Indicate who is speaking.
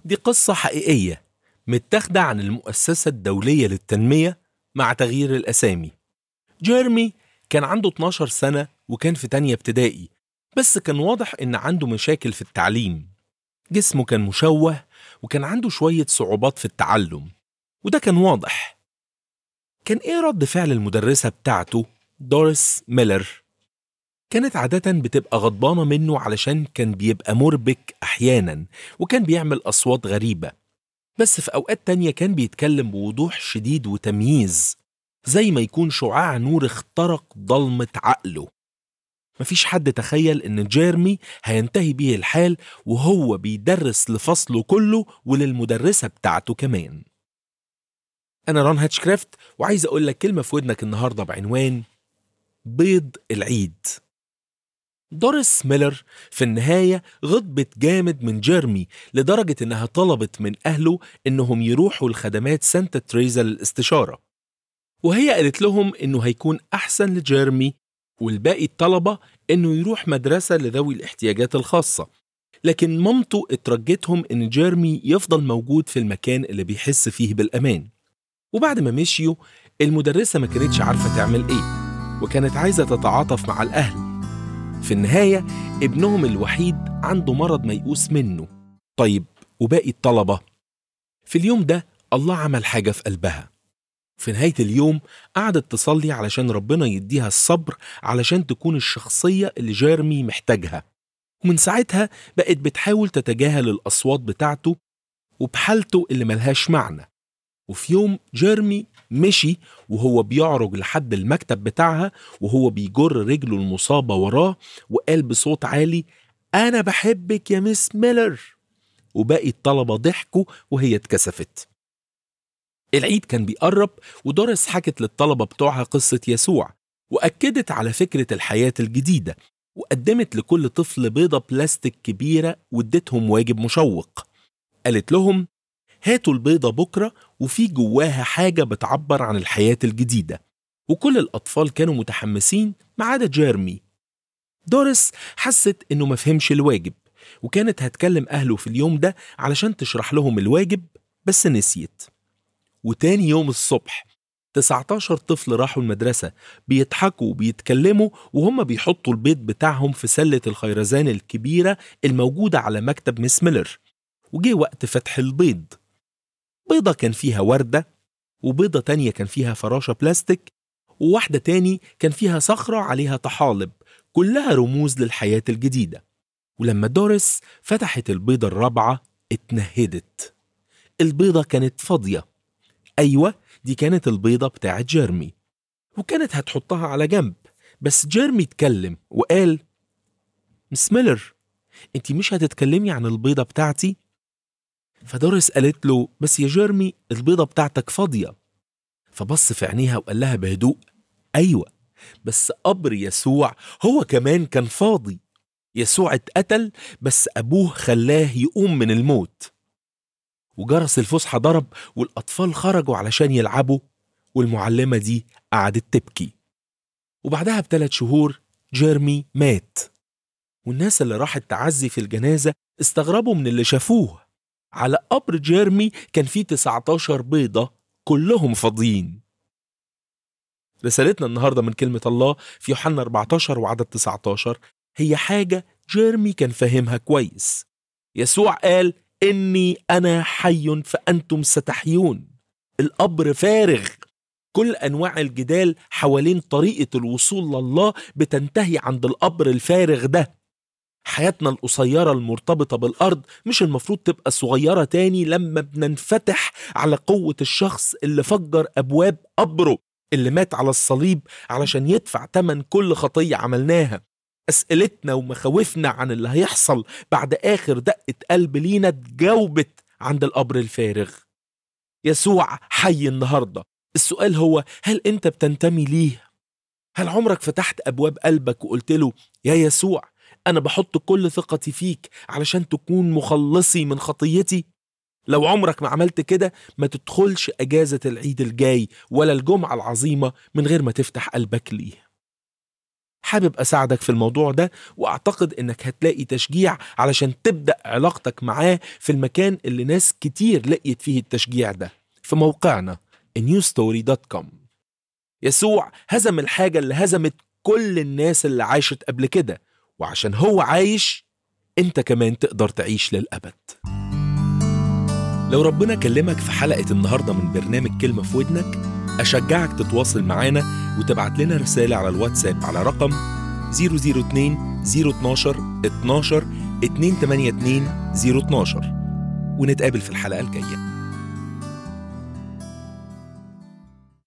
Speaker 1: دي قصة حقيقية متاخدة عن المؤسسة الدولية للتنمية مع تغيير الأسامي جيرمي كان عنده 12 سنة وكان في تانية ابتدائي بس كان واضح إن عنده مشاكل في التعليم جسمه كان مشوه وكان عنده شوية صعوبات في التعلم وده كان واضح كان إيه رد فعل المدرسة بتاعته دوريس ميلر كانت عادة بتبقى غضبانة منه علشان كان بيبقى مربك أحيانا وكان بيعمل أصوات غريبة بس في أوقات تانية كان بيتكلم بوضوح شديد وتمييز زي ما يكون شعاع نور اخترق ضلمة عقله مفيش حد تخيل إن جيرمي هينتهي بيه الحال وهو بيدرس لفصله كله وللمدرسة بتاعته كمان أنا ران هاتشكرافت وعايز أقول لك كلمة في ودنك النهاردة بعنوان بيض العيد دوريس ميلر في النهاية غضبت جامد من جيرمي لدرجة إنها طلبت من أهله إنهم يروحوا لخدمات سانتا تريزا للاستشارة وهي قالت لهم إنه هيكون أحسن لجيرمي والباقي الطلبة إنه يروح مدرسة لذوي الاحتياجات الخاصة لكن مامته اترجتهم إن جيرمي يفضل موجود في المكان اللي بيحس فيه بالأمان وبعد ما مشيوا المدرسة ما كانتش عارفة تعمل إيه وكانت عايزة تتعاطف مع الأهل في النهاية ابنهم الوحيد عنده مرض ميؤوس منه طيب وباقي الطلبة في اليوم ده الله عمل حاجة في قلبها في نهاية اليوم قعدت تصلي علشان ربنا يديها الصبر علشان تكون الشخصية اللي جيرمي محتاجها ومن ساعتها بقت بتحاول تتجاهل الأصوات بتاعته وبحالته اللي ملهاش معنى وفي يوم جيرمي مشي وهو بيعرج لحد المكتب بتاعها وهو بيجر رجله المصابة وراه وقال بصوت عالي أنا بحبك يا مس ميلر وباقي الطلبة ضحكوا وهي اتكسفت العيد كان بيقرب ودوريس حكت للطلبة بتوعها قصة يسوع وأكدت على فكرة الحياة الجديدة وقدمت لكل طفل بيضة بلاستيك كبيرة وادتهم واجب مشوق قالت لهم هاتوا البيضة بكرة وفي جواها حاجة بتعبر عن الحياة الجديدة وكل الأطفال كانوا متحمسين ما عدا جيرمي دوريس حست إنه مفهمش الواجب وكانت هتكلم أهله في اليوم ده علشان تشرح لهم الواجب بس نسيت وتاني يوم الصبح 19 طفل راحوا المدرسة بيضحكوا وبيتكلموا وهم بيحطوا البيض بتاعهم في سلة الخيرزان الكبيرة الموجودة على مكتب مس ميلر وجه وقت فتح البيض بيضة كان فيها وردة وبيضة تانية كان فيها فراشة بلاستيك وواحدة تاني كان فيها صخرة عليها طحالب كلها رموز للحياة الجديدة ولما دوريس فتحت البيضة الرابعة اتنهدت البيضة كانت فاضية أيوة دي كانت البيضة بتاعت جيرمي وكانت هتحطها على جنب بس جيرمي اتكلم وقال مس ميلر انت مش هتتكلمي عن البيضة بتاعتي فدوريس قالت له بس يا جيرمي البيضة بتاعتك فاضية فبص في عينيها وقال لها بهدوء أيوة بس قبر يسوع هو كمان كان فاضي يسوع اتقتل بس أبوه خلاه يقوم من الموت وجرس الفسحة ضرب والأطفال خرجوا علشان يلعبوا والمعلمة دي قعدت تبكي وبعدها بثلاث شهور جيرمي مات والناس اللي راحت تعزي في الجنازة استغربوا من اللي شافوه على قبر جيرمي كان فيه 19 بيضة كلهم فاضيين رسالتنا النهاردة من كلمة الله في يوحنا 14 وعدد 19 هي حاجة جيرمي كان فاهمها كويس يسوع قال إني أنا حي فأنتم ستحيون القبر فارغ كل أنواع الجدال حوالين طريقة الوصول لله بتنتهي عند القبر الفارغ ده حياتنا القصيرة المرتبطة بالأرض مش المفروض تبقى صغيرة تاني لما بننفتح على قوة الشخص اللي فجر أبواب قبره اللي مات على الصليب علشان يدفع تمن كل خطية عملناها أسئلتنا ومخاوفنا عن اللي هيحصل بعد آخر دقة قلب لينا اتجاوبت عند القبر الفارغ يسوع حي النهاردة السؤال هو هل أنت بتنتمي ليه؟ هل عمرك فتحت أبواب قلبك وقلت له يا يسوع أنا بحط كل ثقتي فيك علشان تكون مخلصي من خطيتي لو عمرك ما عملت كده ما تدخلش أجازة العيد الجاي ولا الجمعة العظيمة من غير ما تفتح قلبك ليه حابب أساعدك في الموضوع ده وأعتقد إنك هتلاقي تشجيع علشان تبدأ علاقتك معاه في المكان اللي ناس كتير لقيت فيه التشجيع ده في موقعنا newstory.com يسوع هزم الحاجة اللي هزمت كل الناس اللي عاشت قبل كده وعشان هو عايش انت كمان تقدر تعيش للأبد لو ربنا كلمك في حلقة النهاردة من برنامج كلمة في ودنك أشجعك تتواصل معانا وتبعت لنا رسالة على الواتساب على رقم 002 012 12 282 012 ونتقابل في الحلقة الجاية